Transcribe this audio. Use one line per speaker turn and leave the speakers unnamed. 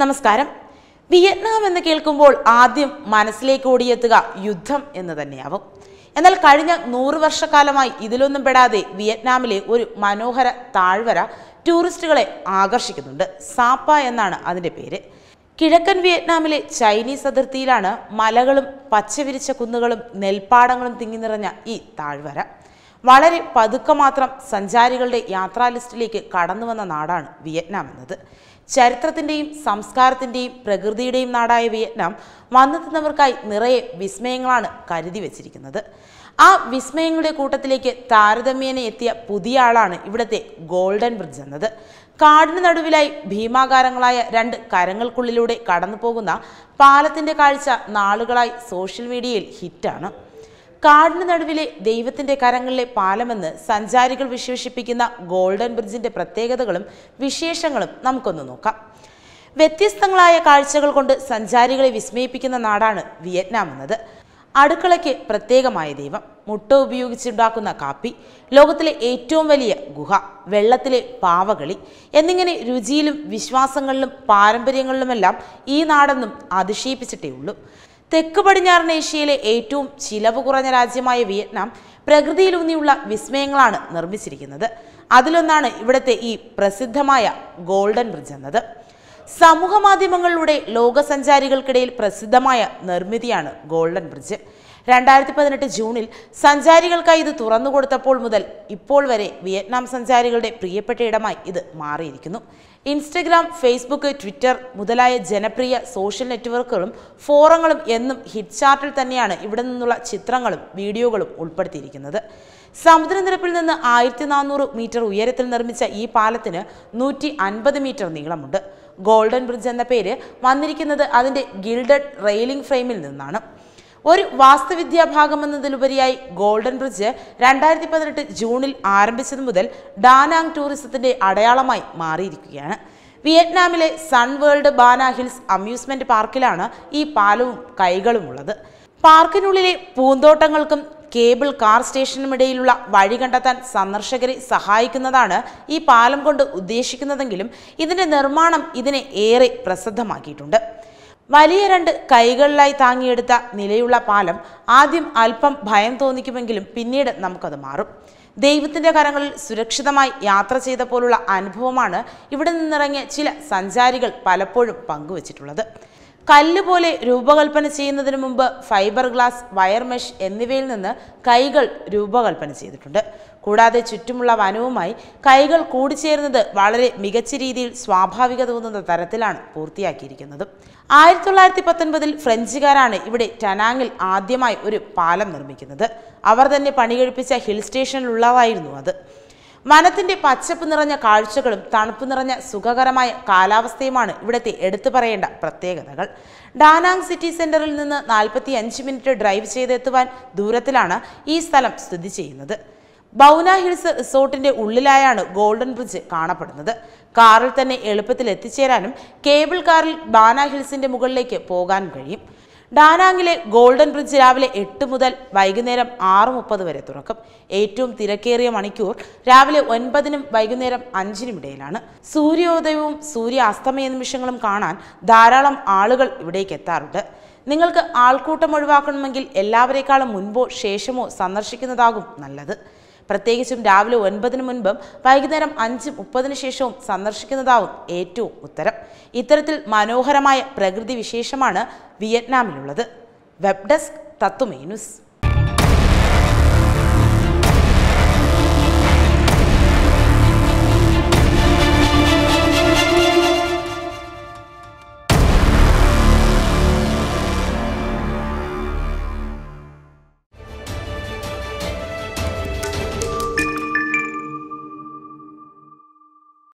നമസ്കാരം വിയറ്റ്നാം എന്ന് കേൾക്കുമ്പോൾ ആദ്യം മനസ്സിലേക്ക് ഓടിയെത്തുക യുദ്ധം എന്ന് തന്നെയാവും എന്നാൽ കഴിഞ്ഞ നൂറ് വർഷക്കാലമായി ഇതിലൊന്നും പെടാതെ വിയറ്റ്നാമിലെ ഒരു മനോഹര താഴ്വര ടൂറിസ്റ്റുകളെ ആകർഷിക്കുന്നുണ്ട് സാപ്പ എന്നാണ് അതിൻ്റെ പേര് കിഴക്കൻ വിയറ്റ്നാമിലെ ചൈനീസ് അതിർത്തിയിലാണ് മലകളും പച്ചവിരിച്ച കുന്നുകളും നെൽപ്പാടങ്ങളും തിങ്ങി നിറഞ്ഞ ഈ താഴ്വര വളരെ പതുക്കെ മാത്രം സഞ്ചാരികളുടെ യാത്രാ ലിസ്റ്റിലേക്ക് കടന്നു വന്ന നാടാണ് വിയറ്റ്നാം എന്നത് ചരിത്രത്തിൻ്റെയും സംസ്കാരത്തിൻ്റെയും പ്രകൃതിയുടെയും നാടായ വിയറ്റ്നാം വന്നെത്തുന്നവർക്കായി നിറയെ വിസ്മയങ്ങളാണ് കരുതി വച്ചിരിക്കുന്നത് ആ വിസ്മയങ്ങളുടെ കൂട്ടത്തിലേക്ക് താരതമ്യേന എത്തിയ പുതിയ ആളാണ് ഇവിടുത്തെ ഗോൾഡൻ ബ്രിഡ്ജ് എന്നത് കാടിന് നടുവിലായി ഭീമാകാരങ്ങളായ രണ്ട് കരങ്ങൾക്കുള്ളിലൂടെ കടന്നു പോകുന്ന പാലത്തിന്റെ കാഴ്ച നാളുകളായി സോഷ്യൽ മീഡിയയിൽ ഹിറ്റാണ് കാടിന് നടുവിലെ ദൈവത്തിന്റെ കരങ്ങളിലെ പാലമെന്ന് സഞ്ചാരികൾ വിശേഷിപ്പിക്കുന്ന ഗോൾഡൻ ബ്രിഡ്ജിന്റെ പ്രത്യേകതകളും വിശേഷങ്ങളും നമുക്കൊന്ന് നോക്കാം വ്യത്യസ്തങ്ങളായ കാഴ്ചകൾ കൊണ്ട് സഞ്ചാരികളെ വിസ്മയിപ്പിക്കുന്ന നാടാണ് വിയറ്റ്നാം എന്നത് അടുക്കളയ്ക്ക് പ്രത്യേകമായ ദൈവം മുട്ട ഉപയോഗിച്ചുണ്ടാക്കുന്ന കാപ്പി ലോകത്തിലെ ഏറ്റവും വലിയ ഗുഹ വെള്ളത്തിലെ പാവകളി എന്നിങ്ങനെ രുചിയിലും വിശ്വാസങ്ങളിലും പാരമ്പര്യങ്ങളിലുമെല്ലാം ഈ നാടെന്നും അതിശയിപ്പിച്ചിട്ടേ ഉള്ളൂ തെക്ക് പടിഞ്ഞാറൻ ഏഷ്യയിലെ ഏറ്റവും ചിലവ് കുറഞ്ഞ രാജ്യമായ വിയറ്റ്നാം പ്രകൃതിയിലൂന്നിയുള്ള വിസ്മയങ്ങളാണ് നിർമ്മിച്ചിരിക്കുന്നത് അതിലൊന്നാണ് ഇവിടുത്തെ ഈ പ്രസിദ്ധമായ ഗോൾഡൻ ബ്രിഡ്ജ് എന്നത് സമൂഹ മാധ്യമങ്ങളിലൂടെ ലോകസഞ്ചാരികൾക്കിടയിൽ പ്രസിദ്ധമായ നിർമ്മിതിയാണ് ഗോൾഡൻ ബ്രിഡ്ജ് രണ്ടായിരത്തി പതിനെട്ട് ജൂണിൽ സഞ്ചാരികൾക്കായി ഇത് തുറന്നു കൊടുത്തപ്പോൾ മുതൽ ഇപ്പോൾ വരെ വിയറ്റ്നാം സഞ്ചാരികളുടെ പ്രിയപ്പെട്ട ഇടമായി ഇത് മാറിയിരിക്കുന്നു ഇൻസ്റ്റഗ്രാം ഫേസ്ബുക്ക് ട്വിറ്റർ മുതലായ ജനപ്രിയ സോഷ്യൽ നെറ്റ്വർക്കുകളും ഫോറങ്ങളും എന്നും ഹിറ്റ് ചാർട്ടിൽ തന്നെയാണ് ഇവിടെ നിന്നുള്ള ചിത്രങ്ങളും വീഡിയോകളും ഉൾപ്പെടുത്തിയിരിക്കുന്നത് സമുദ്രനിരപ്പിൽ നിന്ന് ആയിരത്തി നാനൂറ് മീറ്റർ ഉയരത്തിൽ നിർമ്മിച്ച ഈ പാലത്തിന് നൂറ്റി അൻപത് മീറ്റർ നീളമുണ്ട് ഗോൾഡൻ ബ്രിഡ്ജ് എന്ന പേര് വന്നിരിക്കുന്നത് അതിൻ്റെ ഗിൽഡഡ് റെയിലിംഗ് ഫ്രെയിമിൽ നിന്നാണ് ഒരു വാസ്തുവിദ്യാ ഭാഗമെന്നതിലുപരിയായി ഗോൾഡൻ ബ്രിഡ്ജ് രണ്ടായിരത്തി പതിനെട്ട് ജൂണിൽ ആരംഭിച്ചത് മുതൽ ഡാനാങ് ടൂറിസത്തിന്റെ അടയാളമായി മാറിയിരിക്കുകയാണ് വിയറ്റ്നാമിലെ Sun World Ba Na Hills amusement പാർക്കിലാണ് ഈ പാലവും കൈകളും ഉള്ളത് പാർക്കിനുള്ളിലെ പൂന്തോട്ടങ്ങൾക്കും കേബിൾ കാർ സ്റ്റേഷനുമിടയിലുള്ള വഴി കണ്ടെത്താൻ സന്ദർശകരെ സഹായിക്കുന്നതാണ് ഈ പാലം കൊണ്ട് ഉദ്ദേശിക്കുന്നതെങ്കിലും ഇതിന്റെ നിർമ്മാണം ഇതിനെ ഏറെ പ്രസിദ്ധമാക്കിയിട്ടുണ്ട് വലിയ രണ്ട് കൈകളിലായി താങ്ങിയെടുത്ത നിലയുള്ള പാലം ആദ്യം അല്പം ഭയം തോന്നിക്കുമെങ്കിലും പിന്നീട് നമുക്കത് മാറും ദൈവത്തിൻ്റെ കരങ്ങളിൽ സുരക്ഷിതമായി യാത്ര ചെയ്ത പോലുള്ള അനുഭവമാണ് ഇവിടെ നിന്നിറങ്ങിയ ചില സഞ്ചാരികൾ പലപ്പോഴും പങ്കുവച്ചിട്ടുള്ളത് കല്ല് പോലെ രൂപകൽപ്പന ചെയ്യുന്നതിന് മുമ്പ് ഫൈബർ ഗ്ലാസ് വയർ മെഷ് എന്നിവയിൽ നിന്ന് കൈകൾ രൂപകൽപ്പന ചെയ്തിട്ടുണ്ട് കൂടാതെ ചുറ്റുമുള്ള വനവുമായി കൈകൾ കൂടിച്ചേരുന്നത് വളരെ മികച്ച രീതിയിൽ സ്വാഭാവിക തോന്നുന്ന തരത്തിലാണ് പൂർത്തിയാക്കിയിരിക്കുന്നത് ആയിരത്തി തൊള്ളായിരത്തി പത്തൊൻപതിൽ ഫ്രഞ്ചുകാരാണ് ഇവിടെ ടനാങ്ങിൽ ആദ്യമായി ഒരു പാലം നിർമ്മിക്കുന്നത് അവർ തന്നെ പണികഴിപ്പിച്ച ഹിൽ സ്റ്റേഷനിലുള്ളതായിരുന്നു അത് വനത്തിന്റെ പച്ചപ്പ് നിറഞ്ഞ കാഴ്ചകളും തണുപ്പ് നിറഞ്ഞ സുഖകരമായ കാലാവസ്ഥയുമാണ് ഇവിടുത്തെ എടുത്തു പറയേണ്ട പ്രത്യേകതകൾ ഡാനാങ് സിറ്റി സെന്ററിൽ നിന്ന് നാൽപ്പത്തി അഞ്ച് മിനിറ്റ് ഡ്രൈവ് ചെയ്തെത്തുവാൻ ദൂരത്തിലാണ് ഈ സ്ഥലം സ്ഥിതി ചെയ്യുന്നത് ബൗന ഹിൽസ് റിസോർട്ടിന്റെ ഉള്ളിലായാണ് ഗോൾഡൻ ബ്രിഡ്ജ് കാണപ്പെടുന്നത് കാറിൽ തന്നെ എളുപ്പത്തിൽ എത്തിച്ചേരാനും കേബിൾ കാറിൽ ബാന ഹിൽസിന്റെ മുകളിലേക്ക് പോകാനും കഴിയും ഡാനാങ്ങിലെ ഗോൾഡൻ ബ്രിഡ്ജ് രാവിലെ എട്ട് മുതൽ വൈകുന്നേരം ആറ് മുപ്പത് വരെ തുറക്കും ഏറ്റവും തിരക്കേറിയ മണിക്കൂർ രാവിലെ ഒൻപതിനും വൈകുന്നേരം അഞ്ചിനും ഇടയിലാണ് സൂര്യോദയവും സൂര്യാസ്തമയ നിമിഷങ്ങളും കാണാൻ ധാരാളം ആളുകൾ ഇവിടേക്ക് എത്താറുണ്ട് നിങ്ങൾക്ക് ആൾക്കൂട്ടം ഒഴിവാക്കണമെങ്കിൽ എല്ലാവരേക്കാളും മുൻപോ ശേഷമോ സന്ദർശിക്കുന്നതാകും നല്ലത് പ്രത്യേകിച്ചും രാവിലെ ഒൻപതിന് മുൻപും വൈകുന്നേരം അഞ്ച് മുപ്പതിന് ശേഷവും സന്ദർശിക്കുന്നതാവും ഏറ്റവും ഉത്തരം ഇത്തരത്തിൽ മനോഹരമായ പ്രകൃതി വിശേഷമാണ് വിയറ്റ്നാമിലുള്ളത് വെബ് ഡെസ്ക് തത്തുമേ ന്യൂസ്